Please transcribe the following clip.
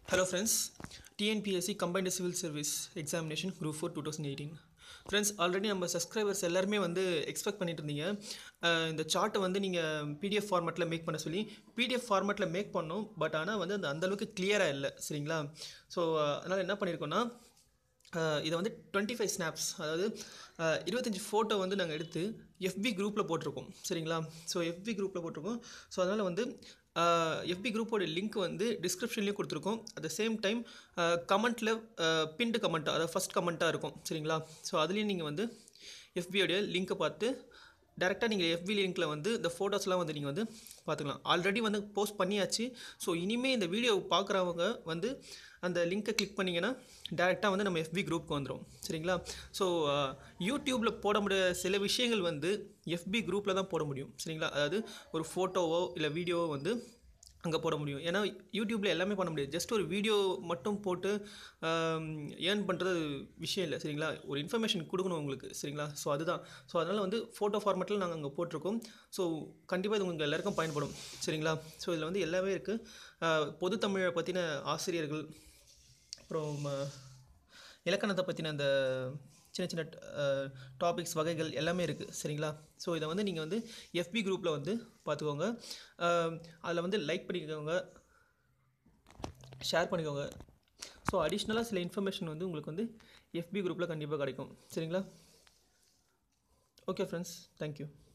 hello friends TNPSC combined civil service examination group four two thousand eighteen friends already நம்ம subscribers எல்லாருமே வந்து expect பண்ணிட்டு இருந்தீங்க அஹ் இந்த சார்ட்டை வந்து நீங்கள் பிடிஎஃப் ஃபார்மேட்டில் மேக் பண்ண சொல்லி பிடிஎஃப் ஃபார்மேட்டில் மேக் பண்ணோம் பட் ஆனால் வந்து அந்த அந்தளவுக்கு கிளியராக இல்லை சரிங்களா ஸோ அதனால் என்ன பண்ணியிருக்கோன்னா அஹ் இதை வந்து டுவெண்ட்டி ஃபைவ் ஸ்னாப்ஸ் அதாவது அஹ் இருபத்தஞ்சி ஃபோட்டோ வந்து நாங்கள் எடுத்து எஃபி குரூப்பில் போட்டிருக்கோம் சரிங்களா ஸோ எஃபி குரூப்பில் போட்டிருக்கோம் ஸோ அதனால் வந்து எஃபி குரூப்போட லிங்க் வந்து டிஸ்கிரிப்ஷன்லேயும் கொடுத்துருக்கோம் அட் த சேம் டைம் கமெண்ட்டில் பின்டு கமெண்ட் அதாவது ஃபஸ்ட் கமெண்ட்டாக இருக்கும் சரிங்களா ஸோ அதுலேயும் நீங்கள் வந்து எஃபியோடைய லிங்க்கை பார்த்து டேரெக்டாக நீங்கள் எஃபி லிங்க்கில் வந்து இந்த ஃபோட்டோஸ்லாம் வந்து நீங்கள் வந்து பார்த்துக்கலாம் ஆல்ரெடி வந்து போஸ்ட் பண்ணியாச்சு ஸோ இனிமேல் இந்த வீடியோ பார்க்குறவங்க வந்து அந்த லிங்க்கை கிளிக் பண்ணிங்கன்னா டேரெக்டாக வந்து நம்ம எஃபி குரூப்க்கு வந்துடும் சரிங்களா ஸோ யூடியூப்பில் போட முடியாத சில விஷயங்கள் வந்து எஃபி குரூப்பில் தான் போட முடியும் சரிங்களா அதாவது ஒரு ஃபோட்டோவோ இல்லை வீடியோவோ வந்து அங்கே போட முடியும் ஏன்னா யூடியூப்பில் எல்லாமே பண்ண முடியாது ஜஸ்ட் ஒரு வீடியோ மட்டும் போட்டு ஏர்ன் பண்ணுறது விஷயம் இல்லை சரிங்களா ஒரு இன்ஃபர்மேஷன் கொடுக்கணும் உங்களுக்கு சரிங்களா ஸோ அதுதான் ஸோ அதனால் வந்து ஃபோட்டோ ஃபார்மேட்டில் நாங்கள் அங்கே போட்டிருக்கோம் ஸோ கண்டிப்பாக இது உங்களுக்கு எல்லாருக்கும் பயன்படும் சரிங்களா ஸோ இதில் வந்து எல்லாமே இருக்குது பொது தமிழை பற்றின ஆசிரியர்கள் அப்புறம் அஹ், இலக்கணத்தை பற்றின அந்த சின்ன சின்ன டாபிக்ஸ் வகைகள் எல்லாமே இருக்குது சரிங்களா ஸோ இதை வந்து நீங்கள் வந்து எஃபி குரூப்பில் வந்து பார்த்துக்கோங்க அதில் வந்து லைக் பண்ணிக்கோங்க ஷேர் பண்ணிக்கோங்க ஸோ அடிஷ்னலாக சில இன்ஃபர்மேஷன் வந்து உங்களுக்கு வந்து எஃபி குரூப்பில் கண்டிப்பாக கிடைக்கும் சரிங்களா ஓகே ஃப்ரெண்ட்ஸ் தேங்க்யூ